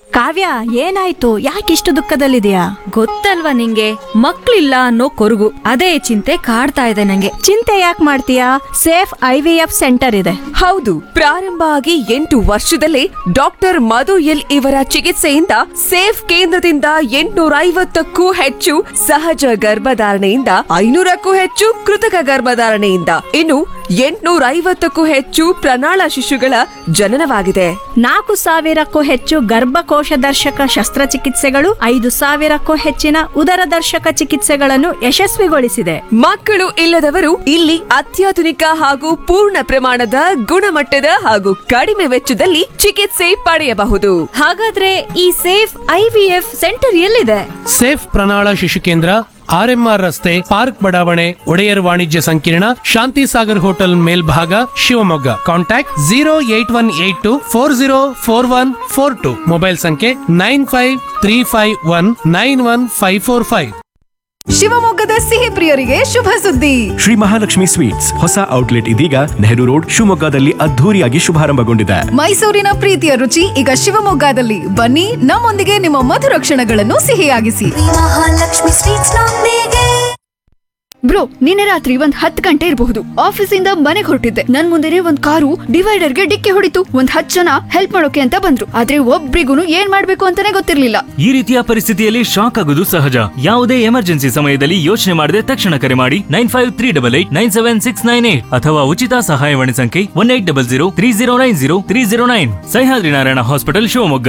ಕಾವ್ಯ ಏನಾಯ್ತು ಯಾಕಿಷ್ಟು ದುಃಖದಲ್ಲಿದೆಯಾ ಗೊತ್ತಲ್ವಾ ನಿಂಗೆ ಮಕ್ಳಿಲ್ಲ ಅನ್ನೋ ಕೊರಗು ಅದೇ ಚಿಂತೆ ಕಾಡ್ತಾ ಇದೆ ನಂಗೆ ಚಿಂತೆ ಯಾಕೆ ಮಾಡ್ತೀಯಾ safe I V F centre ಇದೆ ಹೌದು ಪ್ರಾರಂಭ ಆಗಿ ಎಂಟು ವರ್ಷದಲ್ಲೇ ಡಾಕ್ಟರ್ ಮಧು ಎಲ್ ಇವರ ಚಿಕಿತ್ಸೆಯಿಂದ ಸೇಫ್ ಕೇಂದ್ರದಿಂದ ಎಂಟುನೂರ ಐವತ್ತಕ್ಕೂ ಹೆಚ್ಚು ಸಹಜ ಗರ್ಭಧಾರಣೆಯಿಂದ ಐನೂರಕ್ಕೂ ಹೆಚ್ಚು ಕೃತಕ ಗರ್ಭಧಾರಣೆಯಿಂದ ಇನ್ನು ಎಂಟುನೂರ ಐವತ್ತಕ್ಕೂ ಹೆಚ್ಚು ಪ್ರಣಾಳ ಶಿಶುಗಳ ಜನನವಾಗಿದೆ ನಾಲ್ಕು ಸಾವಿರಕ್ಕೂ ಹೆಚ್ಚು ಗರ್ಭಕೋಶ ದರ್ಶಕ ಶಸ್ತ್ರಚಿಕಿತ್ಸೆಗಳು ಐದು ಸಾವಿರಕ್ಕೂ ಹೆಚ್ಚಿನ ಉದರ ದರ್ಶಕ ಚಿಕಿತ್ಸೆಗಳನ್ನು ಯಶಸ್ವಿಗೊಳಿಸಿದೆ ಮಕ್ಕಳು ಇಲ್ಲದವರು ಇಲ್ಲಿ ಅತ್ಯಾಧುನಿಕ ಹಾಗೂ ಪೂರ್ಣ ಪ್ರಮಾಣದ ಗುಣಮಟ್ಟದ ಹಾಗೂ ಕಡಿಮೆ ವೆಚ್ಚದಲ್ಲಿ ಚಿಕಿತ್ಸೆ ಪಡೆಯಬಹುದು ಹಾಗಾದ್ರೆ ಈ safe I V F centre ಎಲ್ಲಿದೆ ಸೇಫ್ ಪ್ರಣಾಳ ಶಿಶು ಕೇಂದ್ರ ಆರ್ಎಂಆರ್ ರಸ್ತೆ ಪಾರ್ಕ್ ಬಡಾವಣೆ ಒಡೆಯರ್ ವಾಣಿಜ್ಯ ಸಂಕೀರ್ಣ ಶಾಂತಿ ಸಾಗರ್ ಹೋಟೆಲ್ ಮೇಲ್ಭಾಗ Shivamogga contact zero eight one eight two four zero four one four two mobile ಸಂಖ್ಯೆ nine five three five one nine one five four five ಶಿವಮೊಗ್ಗದ ಸಿಹಿ ಪ್ರಿಯರಿಗೆ ಶುಭ ಸುದ್ದಿ ಶ್ರೀ ಮಹಾಲಕ್ಷ್ಮಿ ಸ್ವೀಟ್ಸ್ ಹೊಸ ಔಟ್ಲೆಟ್ ಇದೀಗ ನೆಹರು ರೋಡ್ ಶಿವಮೊಗ್ಗದಲ್ಲಿ ಅದ್ಧೂರಿಯಾಗಿ ಶುಭಾರಂಭಗೊಂಡಿದೆ ಮೈಸೂರಿನ ಪ್ರೀತಿಯ ರುಚಿ ಈಗ ಶಿವಮೊಗ್ಗದಲ್ಲಿ ಬನ್ನಿ ನಮ್ಮೊಂದಿಗೆ ನಿಮ್ಮ ಮಧುರ ಕ್ಷಣಗಳನ್ನು ಸಿಹಿಯಾಗಿಸಿ ಮಹಾಲಕ್ಷ್ಮಿ ಸ್ವೀಟ್ಸ್ ನೊಂದಿಗೆ ಬ್ರೋ ನಿನ್ನೆ ರಾತ್ರಿ ಒಂದ್ ಹತ್ತು ಗಂಟೆ ಇರಬಹುದು ಆಫೀಸಿಂದ ಮನೆಗೆ ಹೊರಟಿದ್ದೆ ನನ್ ಮುಂದೆನೆ ಒಂದ್ ಕಾರು ಡಿವೈಡರ್ಗೆ ಡಿಕ್ಕಿ ಹೊಡಿತು ಒಂದ್ ಹತ್ತು ಜನ ಹೆಲ್ಪ್ ಮಾಡೋಕೆ ಅಂತ ಬಂದ್ರು ಆದ್ರೆ ಒಬ್ರಿಗೂ ಏನ್ ಮಾಡ್ಬೇಕು ಅಂತಾನೆ ಗೊತ್ತಿರ್ಲಿಲ್ಲ ಈ ರೀತಿಯ ಪರಿಸ್ಥಿತಿಯಲ್ಲಿ ಶಾಕ್ ಆಗೋದು ಸಹಜ ಯಾವುದೇ ಎಮರ್ಜೆನ್ಸಿ ಸಮಯದಲ್ಲಿ ಯೋಚನೆ ಮಾಡದೆ ತಕ್ಷಣ ಕರೆ ಮಾಡಿ nine five three double eight nine seven six nine eight ಅಥವಾ ಉಚಿತ ಸಹಾಯವಾಣಿ ಸಂಖ್ಯೆ one eight double zero three zero nine zero three zero nine Sahyadri Narayana hospital Shivamogga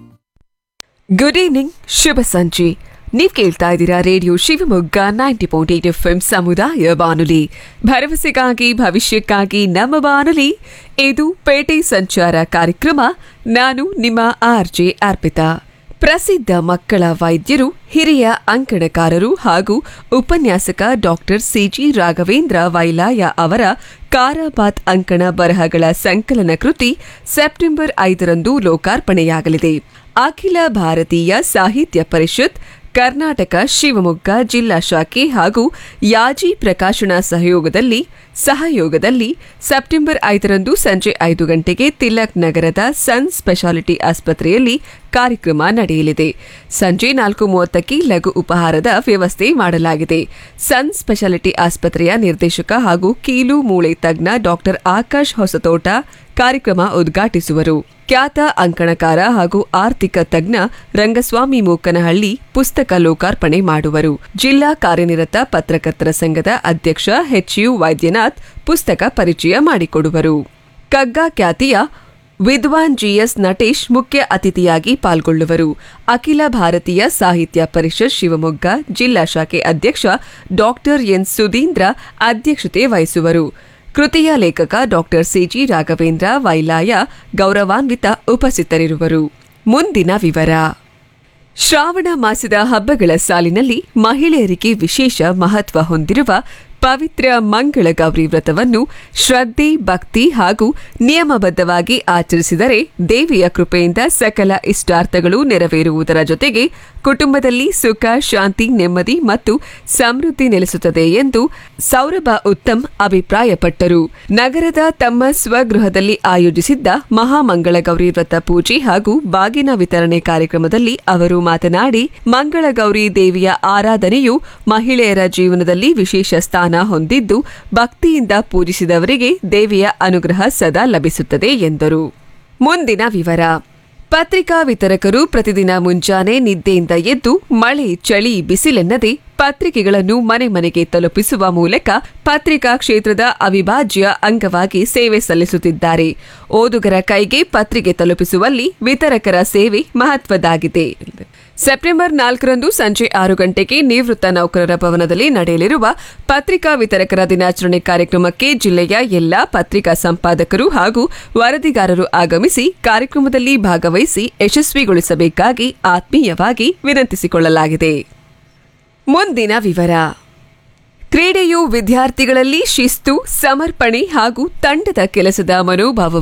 good evening ಶುಭ ಸಂಜೆ ನೀವ್ ಕೇಳ್ತಾ ಇದ್ದೀರಾ radio Shivamogga ninety point eight F M ಸಮುದಾಯ ಬಾನುಲಿ ಭರವಸೆಗಾಗಿ ಭವಿಷ್ಯಕ್ಕಾಗಿ ನಮ್ಮ ಬಾನುಲಿ ಇದು ಪೇಟೆ ಸಂಚಾರ ಕಾರ್ಯಕ್ರಮ ನಾನು ನಿಮ್ಮ ಆರ್ ಜೆ ಅರ್ಪಿತಾ ಪ್ರಸಿದ್ಧ ಮಕ್ಕಳ ವೈದ್ಯರು ಹಿರಿಯ ಅಂಕಣಕಾರರು ಹಾಗೂ ಉಪನ್ಯಾಸಕ ಡಾಕ್ಟರ್ ಸಿಜಿ ರಾಘವೇಂದ್ರ ವೈಲಾಯ ಅವರ ಕಾರಾಬಾತ್ ಅಂಕಣ ಬರಹಗಳ ಸಂಕಲನ ಕೃತಿ ಸೆಪ್ಟೆಂಬರ್ ಐದರಂದು ಲೋಕಾರ್ಪಣೆಯಾಗಲಿದೆ ಅಖಿಲ ಭಾರತೀಯ ಸಾಹಿತ್ಯ ಪರಿಷತ್ ಕರ್ನಾಟಕ ಶಿವಮೊಗ್ಗ ಜಿಲ್ಲಾ ಶಾಖೆ ಹಾಗೂ ಯಾಜಿ ಪ್ರಕಾಶನ ಸಹಯೋಗದಲ್ಲಿ ಸಹಯೋಗದಲ್ಲಿ ಸೆಪ್ಟೆಂಬರ್ ಐದರಂದು ಸಂಜೆ ಐದು ಗಂಟೆಗೆ ತಿಲಕ್ ನಗರದ ಸನ್ ಸ್ಪೆಷಾಲಿಟಿ ಆಸ್ಪತ್ರೆಯಲ್ಲಿ ಕಾರ್ಯಕ್ರಮ ನಡೆಯಲಿದೆ ಸಂಜೆ ನಾಲ್ಕು ಮೂವತ್ತಕ್ಕೆ ಲಘು ಉಪಹಾರದ ವ್ಯವಸ್ಥೆ ಮಾಡಲಾಗಿದೆ ಸನ್ ಸ್ಪೆಷಾಲಿಟಿ ಆಸ್ಪತ್ರೆಯ ನಿರ್ದೇಶಕ ಹಾಗೂ ಕೀಲು ಮೂಳೆ ತಜ್ಞ ಡಾಕ್ಟರ್ ಆಕಾಶ್ ಹೊಸತೋಟ ಕಾರ್ಯಕ್ರಮ ಉದ್ಘಾಟಿಸುವರು ಖ್ಯಾತ ಅಂಕಣಕಾರ ಹಾಗೂ ಆರ್ಥಿಕ ತಜ್ಞ ರಂಗಸ್ವಾಮಿ ಮೂಕನಹಳ್ಳಿ ಪುಸ್ತಕ ಲೋಕಾರ್ಪಣೆ ಮಾಡುವರು ಜಿಲ್ಲಾ ಕಾರ್ಯನಿರತ ಪತ್ರಕರ್ತರ ಸಂಘದ ಅಧ್ಯಕ್ಷ ಎಚ್ ಯು ವೈದ್ಯನಾಥ್ ಪುಸ್ತಕ ಪರಿಚಯ ಮಾಡಿಕೊಡುವರು ಕಗ್ಗ ಖ್ಯಾತಿಯ ವಿದ್ವಾನ್ ಜಿಎಸ್ ನಟೇಶ್ ಮುಖ್ಯ ಅತಿಥಿಯಾಗಿ ಪಾಲ್ಗೊಳ್ಳುವರು ಅಖಿಲ ಭಾರತೀಯ ಸಾಹಿತ್ಯ ಪರಿಷತ್ ಶಿವಮೊಗ್ಗ ಜಿಲ್ಲಾ ಶಾಖೆ ಅಧ್ಯಕ್ಷ ಡಾಕ್ಟರ್ ಎನ್ ಸುಧೀಂದ್ರ ಅಧ್ಯಕ್ಷತೆ ವಹಿಸುವರು ಕೃತಿಯ ಲೇಖಕ ಡಾಕ್ಟರ್ ಸಿಜಿ ರಾಘವೇಂದ್ರ ವೈಲಾಯ ಗೌರವಾನ್ವಿತ ಉಪಸ್ಥಿತರಿರುವರು ಮುಂದಿನ ವಿವರ ಶ್ರಾವಣ ಮಾಸದ ಹಬ್ಬಗಳ ಸಾಲಿನಲ್ಲಿ ಮಹಿಳೆಯರಿಗೆ ವಿಶೇಷ ಮಹತ್ವ ಹೊಂದಿರುವ ಪವಿತ್ರ ಮಂಗಳ ಗೌರಿ ವ್ರತವನ್ನು ಶ್ರದ್ಧೆ ಭಕ್ತಿ ಹಾಗೂ ನಿಯಮಬದ್ಧವಾಗಿ ಆಚರಿಸಿದರೆ ದೇವಿಯ ಕೃಪೆಯಿಂದ ಸಕಲ ಇಷ್ಟಾರ್ಥಗಳು ನೆರವೇರುವುದರ ಜೊತೆಗೆ ಕುಟುಂಬದಲ್ಲಿ ಸುಖ ಶಾಂತಿ ನೆಮ್ಮದಿ ಮತ್ತು ಸಮೃದ್ಧಿ ನೆಲೆಸುತ್ತದೆ ಎಂದು ಸೌರಭ ಉತ್ತಮ್ ಅಭಿಪ್ರಾಯಪಟ್ಟರು ನಗರದ ತಮ್ಮ ಸ್ವಗೃಹದಲ್ಲಿ ಆಯೋಜಿಸಿದ್ದ ಮಹಾಮಂಗಳ ಗೌರಿ ವ್ರತ ಪೂಜೆ ಹಾಗೂ ಬಾಗಿನ ವಿತರಣೆ ಕಾರ್ಯಕ್ರಮದಲ್ಲಿ ಅವರು ಮಾತನಾಡಿ ಮಂಗಳ ಗೌರಿ ದೇವಿಯ ಆರಾಧನೆಯು ಮಹಿಳೆಯರ ಜೀವನದಲ್ಲಿ ವಿಶೇಷ ಸ್ಥಾನ ಹೊಂದಿದ್ದು ಭಕ್ತಿಯಿಂದ ಪೂಜಿಸಿದವರಿಗೆ ದೇವಿಯ ಅನುಗ್ರಹ ಸದಾ ಲಭಿಸುತ್ತದೆ ಎಂದರು ಮುಂದಿನ ವಿವರ ಪತ್ರಿಕಾ ವಿತರಕರು ಪ್ರತಿದಿನ ಮುಂಜಾನೆ ನಿದ್ದೆಯಿಂದ ಎದ್ದು ಮಳೆ ಚಳಿ ಬಿಸಿಲೆನ್ನದೆ ಪತ್ರಿಕೆಗಳನ್ನು ಮನೆ ಮನೆಗೆ ತಲುಪಿಸುವ ಮೂಲಕ ಪತ್ರಿಕಾ ಕ್ಷೇತ್ರದ ಅವಿಭಾಜ್ಯ ಅಂಗವಾಗಿ ಸೇವೆ ಸಲ್ಲಿಸುತ್ತಿದ್ದಾರೆ ಓದುಗರ ಕೈಗೆ ಪತ್ರಿಕೆ ತಲುಪಿಸುವಲ್ಲಿ ವಿತರಕರ ಸೇವೆ ಮಹತ್ವದಾಗಿದೆ ಸೆಪ್ಟೆಂಬರ್ ನಾಲ್ಕರಂದು ಸಂಜೆ ಆರು ಗಂಟೆಗೆ ನಿವೃತ್ತ ನೌಕರರ ಭವನದಲ್ಲಿ ನಡೆಯಲಿರುವ ಪತ್ರಿಕಾ ವಿತರಕರ ದಿನಾಚರಣೆ ಕಾರ್ಯಕ್ರಮಕ್ಕೆ ಜಿಲ್ಲೆಯ ಎಲ್ಲಾ ಪತ್ರಿಕಾ ಸಂಪಾದಕರು ಹಾಗೂ ವರದಿಗಾರರು ಆಗಮಿಸಿ ಕಾರ್ಯಕ್ರಮದಲ್ಲಿ ಭಾಗವಹಿಸಿ ಯಶಸ್ವಿಗೊಳಿಸಬೇಕಾಗಿ ಆತ್ಮೀಯವಾಗಿ ವಿನಂತಿಸಿಕೊಳ್ಳಲಾಗಿದೆ ಮುಂದಿನ ವಿವರ ಕ್ರೀಡೆಯು ವಿದ್ಯಾರ್ಥಿಗಳಲ್ಲಿ ಶಿಸ್ತು ಸಮರ್ಪಣೆ ಹಾಗೂ ತಂಡದ ಕೆಲಸದ ಮನೋಭಾವ